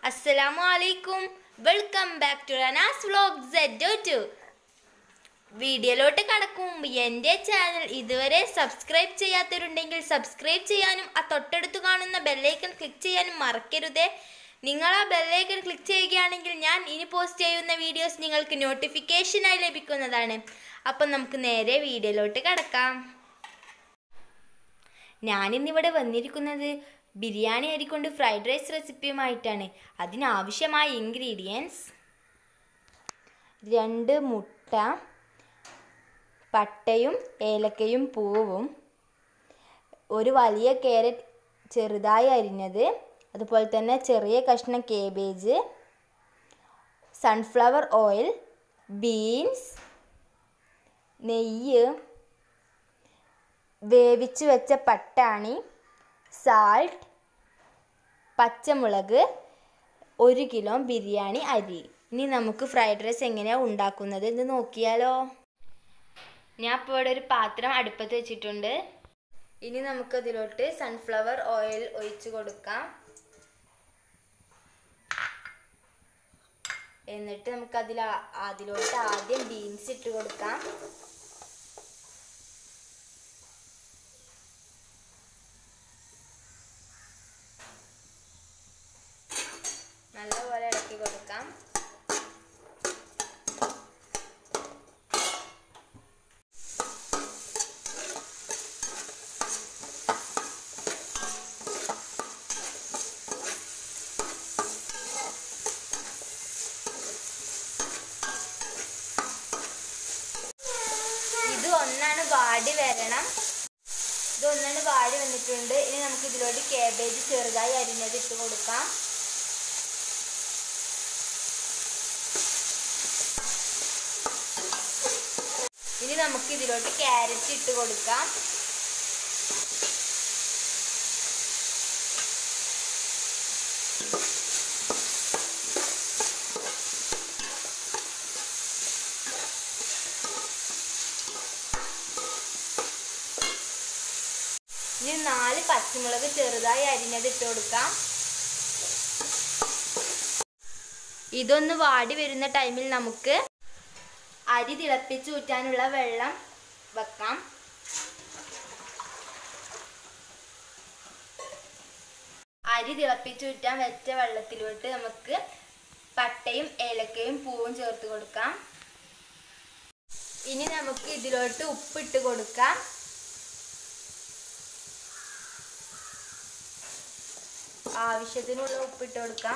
അസ്സലാമു അലൈക്കും welcome back to Ranas vlog സെഡ് ടു വീഡിയോയിലോട്ട് കടക്കും മുമ്പ് എൻ്റെ ചാനൽ ഇതുവരെ സബ്സ്ക്രൈബ് ചെയ്യാത്തവരുണ്ടെങ്കിൽ സബ്സ്ക്രൈബ് ചെയ്യാനും ആ തൊട്ടടുത്ത് കാണുന്ന ബെല്ലൈക്കൺ ക്ലിക്ക് ചെയ്യാനും മറക്കരുതേ നിങ്ങൾ ആ ബെല്ലൈക്കൺ ക്ലിക്ക് ചെയ്യുകയാണെങ്കിൽ ഞാൻ ഇനി പോസ്റ്റ് ചെയ്യുന്ന വീഡിയോസ് നിങ്ങൾക്ക് നോട്ടിഫിക്കേഷനായി ലഭിക്കുന്നതാണ് അപ്പം നമുക്ക് നേരെ വീഡിയോയിലോട്ട് കടക്കാം ഞാനിന്നിവിടെ വന്നിരിക്കുന്നത് ബിരിയാണി അരിക്കൊണ്ട് ഫ്രൈഡ് റൈസ് റെസിപ്പിയുമായിട്ടാണ് അതിനാവശ്യമായ ഇൻഗ്രീഡിയൻസ് രണ്ട് മുട്ട പട്ടയും ഏലക്കയും പൂവും ഒരു വലിയ ക്യാരറ്റ് ചെറുതായി അരിഞ്ഞത് അതുപോലെ തന്നെ ചെറിയ കഷ്ണം കേബേജ് സൺഫ്ലവർ ഓയിൽ ബീൻസ് നെയ്യ് വേവിച്ച് വെച്ച പട്ടാണി സാൾട്ട് പച്ചമുളക് ഒരു കിലോ ബിരിയാണി അരി ഇനി നമുക്ക് ഫ്രൈഡ് റൈസ് എങ്ങനെയാണ് ഉണ്ടാക്കുന്നത് എന്ന് നോക്കിയാലോ ഞാൻ ഇപ്പോൾ ഇവിടെ ഒരു പാത്രം അടുപ്പത്ത് വെച്ചിട്ടുണ്ട് ഇനി നമുക്ക് അതിലോട്ട് സൺഫ്ലവർ ഓയിൽ ഒഴിച്ചു കൊടുക്കാം എന്നിട്ട് നമുക്ക് അതിൽ അതിലോട്ട് ആദ്യം ബീൻസ് ഇട്ട് കൊടുക്കാം നല്ലപോലെ ഇളക്കി കൊടുക്കാം ഇത് ഒന്നാണ് വാടി വരണം ഇത് ഒന്നാണ് വാടി വന്നിട്ടുണ്ട് ഇനി നമുക്ക് ഇതിലോട്ട് കാബേജ് ചെറുതായി അരിഞ്ഞത് ഇട്ട് കൊടുക്കാം ഇനി നമുക്ക് ഇതിലോട്ട് ക്യാരറ്റ് ഇട്ട് കൊടുക്കാം ഇനി നാല് പച്ചമുളക് ചെറുതായി അരിഞ്ഞത് ഇട്ട് കൊടുക്കാം ഇതൊന്ന് വാടി വരുന്ന ടൈമിൽ നമുക്ക് അരി തിളപ്പിച്ച് ഊറ്റാനുള്ള വെള്ളം വെക്കാം അരി തിളപ്പിച്ച് ഊറ്റാൻ വെച്ച വെള്ളത്തിലോട്ട് നമുക്ക് പട്ടയും ഏലക്കയും പൂവും ചേർത്ത് കൊടുക്കാം ഇനി നമുക്ക് ഇതിലോട്ട് ഉപ്പിട്ട് കൊടുക്കാം ആവശ്യത്തിനുള്ള ഉപ്പിട്ട് കൊടുക്കാം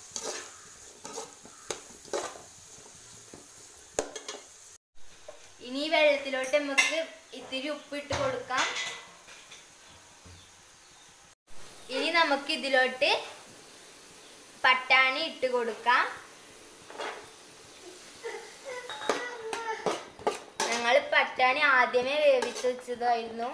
ഇനി ഈ വെള്ളത്തിലോട്ട് നമുക്ക് ഇത്തിരി ഉപ്പിട്ട് കൊടുക്കാം ഇനി നമുക്ക് ഇതിലോട്ട് പട്ടാണി ഇട്ട് കൊടുക്കാം ഞങ്ങൾ പട്ടാണി ആദ്യമേ വേവിച്ച് വെച്ചതായിരുന്നു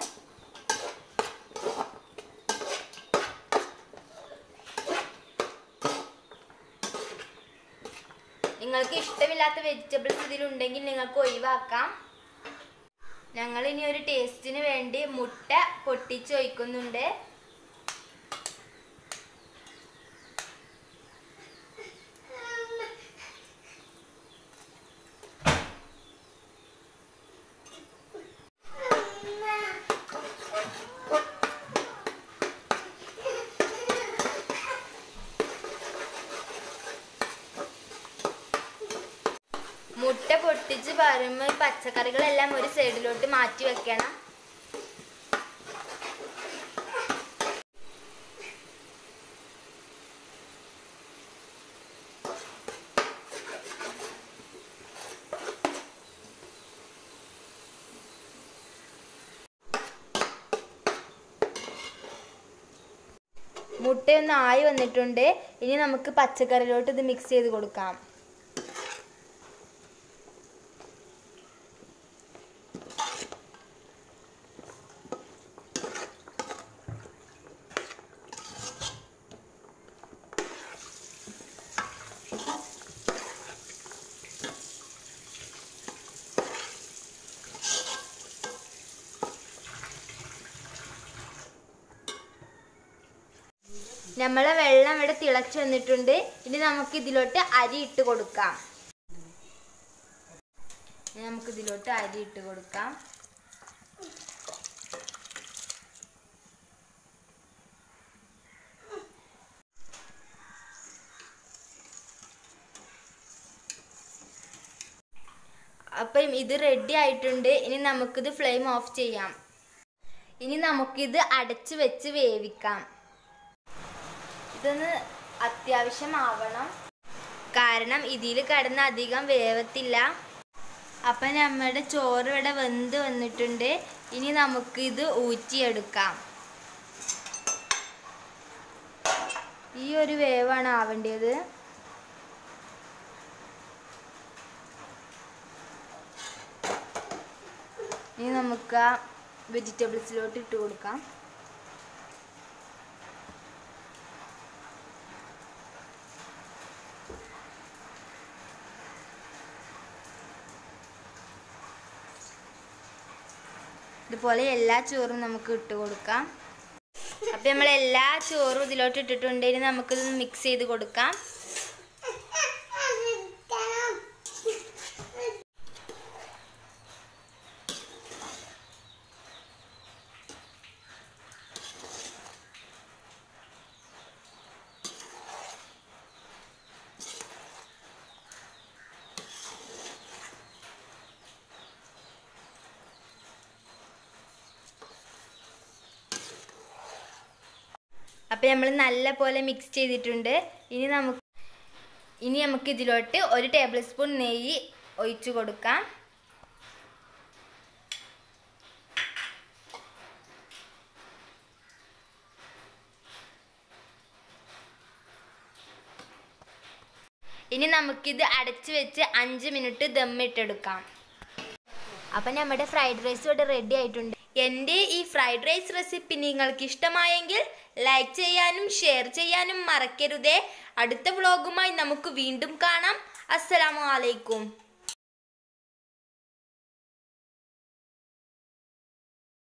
നിങ്ങൾക്ക് ഇഷ്ടമില്ലാത്ത വെജിറ്റബിൾസ് ഇതിലുണ്ടെങ്കിൽ നിങ്ങൾക്ക് ഒഴിവാക്കാം ഞങ്ങൾ ഇനി ഒരു ടേസ്റ്റിന് വേണ്ടി മുട്ട പൊട്ടിച്ച് ഒഴിക്കുന്നുണ്ട് മുട്ട പൊട്ടിച്ച് പറയുമ്പോൾ ഈ പച്ചക്കറികളെല്ലാം ഒരു സൈഡിലോട്ട് മാറ്റി വെക്കണം മുട്ടയൊന്ന് ആയി വന്നിട്ടുണ്ട് ഇനി നമുക്ക് പച്ചക്കറിയിലോട്ട് ഇത് മിക്സ് ചെയ്ത് കൊടുക്കാം നമ്മളെ വെള്ളം ഇവിടെ തിളച്ച് വന്നിട്ടുണ്ട് ഇനി നമുക്ക് ഇതിലോട്ട് അരി ഇട്ട് കൊടുക്കാം ഇനി നമുക്ക് ഇതിലോട്ട് അരി ഇട്ട് കൊടുക്കാം അപ്പം ഇത് റെഡി ആയിട്ടുണ്ട് ഇനി നമുക്കിത് ഫ്ലെയിം ഓഫ് ചെയ്യാം ഇനി നമുക്കിത് അടച്ച് വെച്ച് വേവിക്കാം ഇതൊന്ന് അത്യാവശ്യമാവണം കാരണം ഇതിൽ കിടന്ന് അധികം വേവത്തില്ല അപ്പം നമ്മുടെ ചോറ് ഇവിടെ വെന്ത് വന്നിട്ടുണ്ട് ഇനി നമുക്കിത് ഊറ്റിയെടുക്കാം ഈ ഒരു വേവാണ് ആവേണ്ടത് ഇനി നമുക്ക് ആ വെജിറ്റബിൾസിലോട്ട് ഇട്ട് കൊടുക്കാം ഇതുപോലെ എല്ലാ ചോറും നമുക്ക് ഇട്ട് കൊടുക്കാം അപ്പം നമ്മൾ എല്ലാ ചോറും ഇതിലോട്ട് ഇട്ടിട്ടുണ്ട് ഇനി നമുക്കിത് മിക്സ് ചെയ്ത് കൊടുക്കാം അപ്പം നമ്മൾ നല്ല പോലെ മിക്സ് ചെയ്തിട്ടുണ്ട് ഇനി നമുക്ക് ഇനി നമുക്ക് ഇതിലോട്ട് ഒരു ടേബിൾ സ്പൂൺ നെയ്യ് ഒഴിച്ചു കൊടുക്കാം ഇനി നമുക്കിത് അടച്ചു വെച്ച് അഞ്ച് മിനിറ്റ് ദമ്മിട്ടെടുക്കാം അപ്പം നമ്മുടെ ഫ്രൈഡ് റൈസ് ഇവിടെ റെഡി ആയിട്ടുണ്ട് എൻ്റെ ഈ ഫ്രൈഡ് റൈസ് റെസിപ്പി നിങ്ങൾക്ക് ഇഷ്ടമായെങ്കിൽ ലൈക്ക് ചെയ്യാനും ഷെയർ ചെയ്യാനും മറക്കരുതേ അടുത്ത വ്ളോഗുമായി നമുക്ക് വീണ്ടും കാണാം അസ്സലാമു അലൈക്കും